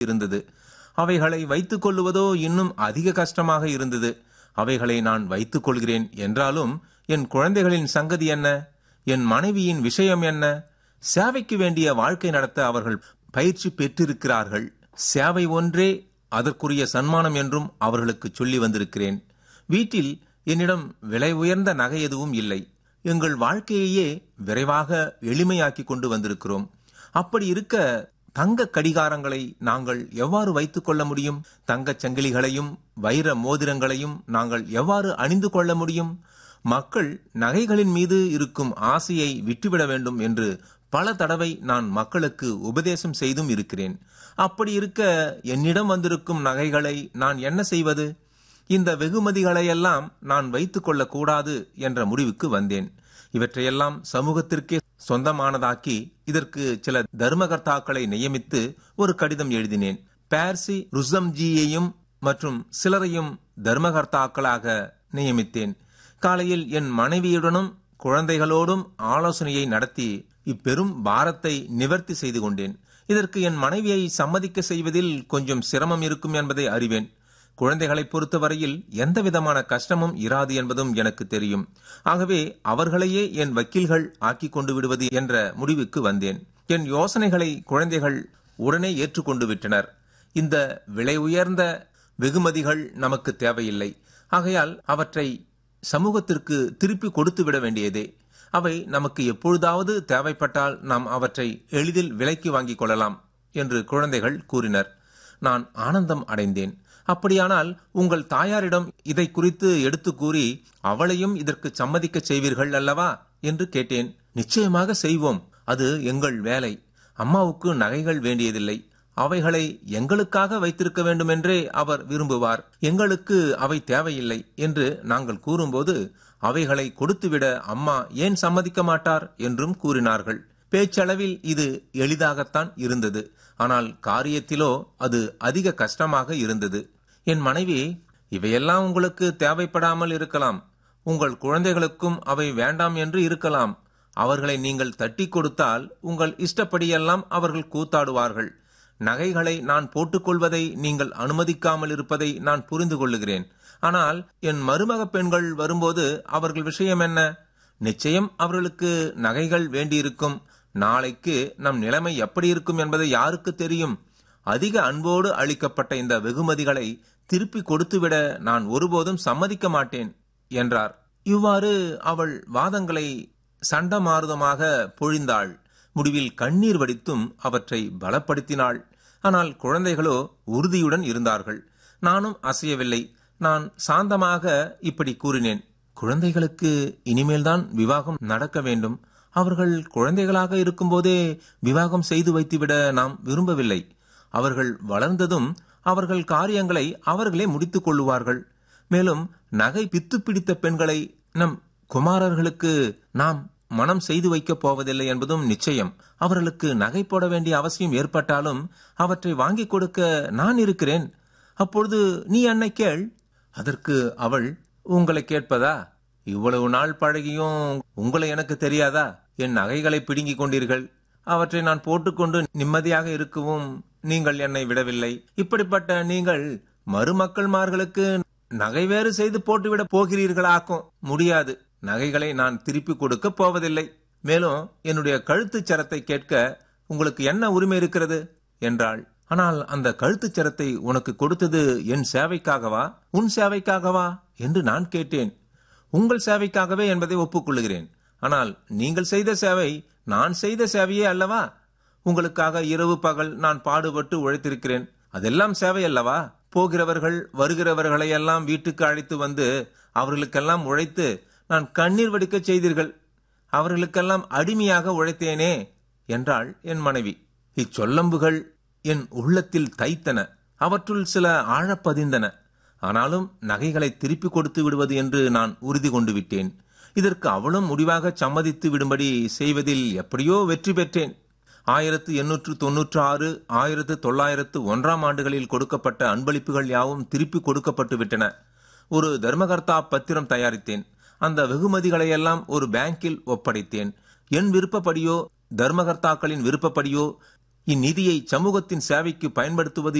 இருந்தது அவைகளை வைத்துக் கொள்ளுவதோ இன்னும் அதிக கஷ்டமாக இருந்தது அவைகளை நான் வைத்துக் கொள்கிறேன் என்றாலும் என் குழந்தைகளின் சங்கதி என்ன என் மனைவியின் விஷயம் என்ன சேவைக்கு வேண்டிய வாழ்க்கை நடத்த அவர்கள் பயிற்சி பெற்றிருக்கிறார்கள் சேவை ஒன்றே அதற்குரிய சன்மானம் என்றும் அவர்களுக்கு சொல்லி வந்திருக்கிறேன் வீட்டில் என்னிடம் விலை உயர்ந்த நகை எதுவும் இல்லை எங்கள் வாழ்க்கையையே விரைவாக எளிமையாக்கி கொண்டு வந்திருக்கிறோம் அப்படி இருக்க தங்க கடிகாரங்களை நாங்கள் எவ்வாறு வைத்துக் கொள்ள முடியும் தங்கச் சங்கிலிகளையும் வைர மோதிரங்களையும் நாங்கள் எவ்வாறு அணிந்து கொள்ள முடியும் மக்கள் நகைகளின் மீது இருக்கும் ஆசையை விட்டுவிட வேண்டும் என்று பல தடவை நான் மக்களுக்கு உபதேசம் செய்தும் இருக்கிறேன் அப்படி இருக்க என்னிடம் வந்திருக்கும் நகைகளை நான் என்ன செய்வது இந்த வெகுமதிகளையெல்லாம் நான் வைத்துக் கொள்ளக்கூடாது என்ற முடிவுக்கு வந்தேன் இவற்றையெல்லாம் சமூகத்திற்கே சொந்தமானதாக்கி இதற்கு சில தர்மகர்த்தாக்களை நியமித்து ஒரு கடிதம் எழுதினேன் பேர்சி ருசம்ஜியையும் மற்றும் சிலரையும் தர்மகர்த்தாக்களாக நியமித்தேன் காலையில் என் மனைவியுடனும் குழந்தைகளோடும் ஆலோசனையை நடத்தி இப்பெரும் பாரத்தை நிவர்த்தி செய்து கொண்டேன் இதற்கு என் மனைவியை சம்மதிக்க செய்வதில் கொஞ்சம் சிரமம் இருக்கும் என்பதை அறிவேன் குழந்தைகளை பொறுத்தவரையில் எந்த விதமான கஷ்டமும் இராது என்பதும் எனக்கு தெரியும் ஆகவே அவர்களையே என் வக்கீல்கள் ஆக்கி கொண்டு விடுவது என்ற முடிவுக்கு வந்தேன் என் யோசனைகளை குழந்தைகள் உடனே ஏற்றுக்கொண்டு விட்டனர் இந்த விலை உயர்ந்த வெகுமதிகள் நமக்கு தேவையில்லை ஆகையால் அவற்றை சமூகத்திற்கு திருப்பி கொடுத்து விட வேண்டியதே அவை நமக்கு எப்பொழுதாவது தேவைப்பட்டால் நாம் அவற்றை எளிதில் விலைக்கு வாங்கிக் கொள்ளலாம் என்று குழந்தைகள் கூறினர் நான் ஆனந்தம் அடைந்தேன் அப்படியானால் உங்கள் தாயாரிடம் இதை குறித்து எடுத்து கூறி அவளையும் இதற்கு சம்மதிக்க செய்வீர்கள் அல்லவா என்று கேட்டேன் நிச்சயமாக செய்வோம் அது எங்கள் வேலை அம்மாவுக்கு நகைகள் வேண்டியதில்லை அவைகளை எங்களுக்காக வைத்திருக்க வேண்டுமென்றே அவர் விரும்புவார் எங்களுக்கு அவை தேவையில்லை என்று நாங்கள் கூறும்போது அவைகளை கொடுத்துவிட அம்மா ஏன் சம்மதிக்க மாட்டார் என்றும் கூறினார்கள் பேச்சளவில் இது எளிதாகத்தான் இருந்தது ஆனால் காரியத்திலோ அது அதிக கஷ்டமாக இருந்தது என் மனைவி இவையெல்லாம் உங்களுக்கு தேவைப்படாமல் இருக்கலாம் உங்கள் குழந்தைகளுக்கும் அவை வேண்டாம் என்று இருக்கலாம் அவர்களை நீங்கள் தட்டி கொடுத்தால் உங்கள் இஷ்டப்படியெல்லாம் அவர்கள் கூத்தாடுவார்கள் நகைகளை நான் போட்டுக்கொள்வதை நீங்கள் அனுமதிக்காமல் இருப்பதை நான் புரிந்து கொள்ளுகிறேன் ஆனால் என் மருமக பெண்கள் வரும்போது அவர்கள் விஷயம் என்ன நிச்சயம் அவர்களுக்கு நகைகள் வேண்டியிருக்கும் நாளைக்கு நம் நிலைமை எப்படி இருக்கும் என்பதை யாருக்கு தெரியும் அதிக அன்போடு அளிக்கப்பட்ட இந்த வெகுமதிகளை திருப்பி கொடுத்துவிட நான் ஒருபோதும் சம்மதிக்க மாட்டேன் என்றார் இவ்வாறு அவள் வாதங்களை சண்டமாருதமாக பொழிந்தாள் முடிவில் கண்ணீர் வடித்தும் அவற்றை பலப்படுத்தினாள் ஆனால் குழந்தைகளோ உறுதியுடன் இருந்தார்கள் நானும் அசையவில்லை நான் சாந்தமாக இப்படி கூறினேன் குழந்தைகளுக்கு இனிமேல்தான் விவாகம் நடக்க வேண்டும் அவர்கள் குழந்தைகளாக இருக்கும்போதே விவாகம் செய்து வைத்துவிட நாம் விரும்பவில்லை அவர்கள் வளர்ந்ததும் அவர்கள் காரியங்களை அவர்களே முடித்துக் கொள்ளுவார்கள் மேலும் நகை பித்து பிடித்த பெண்களை நம் குமாரர்களுக்கு நாம் மனம் செய்து வைக்கப் போவதில்லை என்பதும் நிச்சயம் அவர்களுக்கு நகை போட வேண்டிய அவசியம் ஏற்பட்டாலும் அவற்றை வாங்கிக் கொடுக்க நான் இருக்கிறேன் அப்பொழுது நீ என்னை கேள் அதற்கு அவள் உங்களை கேட்பதா இவ்வளவு நாள் பழகியும் உங்களை எனக்கு தெரியாதா என் நகைகளை பிடுங்கிக் கொண்டீர்கள் அவற்றை நான் போட்டுக்கொண்டு நிம்மதியாக இருக்கவும் நீங்கள் என்னை விடவில்லை இப்படிப்பட்ட நீங்கள் மருமக்கள்மார்களுக்கு நகை வேறு செய்து போட்டுவிட போகிறீர்களாக்கும் முடியாது நகைகளை நான் திருப்பி கொடுக்க போவதில்லை மேலும் என்னுடைய கழுத்துச் சரத்தை கேட்க உங்களுக்கு என்ன உரிமை இருக்கிறது என்றாள் ஆனால் அந்த கழுத்துச் சரத்தை உனக்கு கொடுத்தது என் சேவைக்காகவா உன் சேவைக்காகவா என்று நான் கேட்டேன் உங்கள் சேவைக்காகவே என்பதை ஒப்புக்கொள்கிறேன் ஆனால் நீங்கள் செய்த சேவை நான் செய்த சேவையே அல்லவா உங்களுக்காக இரவு பகல் நான் பாடுபட்டு உழைத்திருக்கிறேன் அதெல்லாம் சேவை அல்லவா போகிறவர்கள் வருகிறவர்களை எல்லாம் வீட்டுக்கு அழைத்து வந்து அவர்களுக்கெல்லாம் உழைத்து நான் கண்ணீர் வடிக்க செய்தீர்கள் அவர்களுக்கெல்லாம் அடிமையாக உழைத்தேனே என்றாள் என் மனைவி இச்சொல்லம்புகள் என் உள்ளத்தில் தைத்தன அவற்றுள் சில ஆழப்பதிந்தன ஆனாலும் நகைகளை திருப்பி கொடுத்து விடுவது என்று நான் உறுதி கொண்டு விட்டேன் இதற்கு அவளும் முடிவாக சம்மதித்து விடும்படி செய்வதில் எப்படியோ வெற்றி பெற்றேன் ஆயிரத்து எண்ணூற்று தொன்னூற்று ஆறு ஆயிரத்து தொள்ளாயிரத்து ஒன்றாம் ஆண்டுகளில் கொடுக்கப்பட்ட அன்பளிப்புகள் யாவும் திருப்பி கொடுக்கப்பட்டு விட்டன ஒரு தர்மகர்த்தா பத்திரம் தயாரித்தேன் அந்த வெகுமதிகளையெல்லாம் ஒரு பேங்கில் ஒப்படைத்தேன் என் விருப்பப்படியோ தர்மகர்த்தாக்களின் விருப்பப்படியோ இந்நிதியை சமூகத்தின் சேவைக்கு பயன்படுத்துவது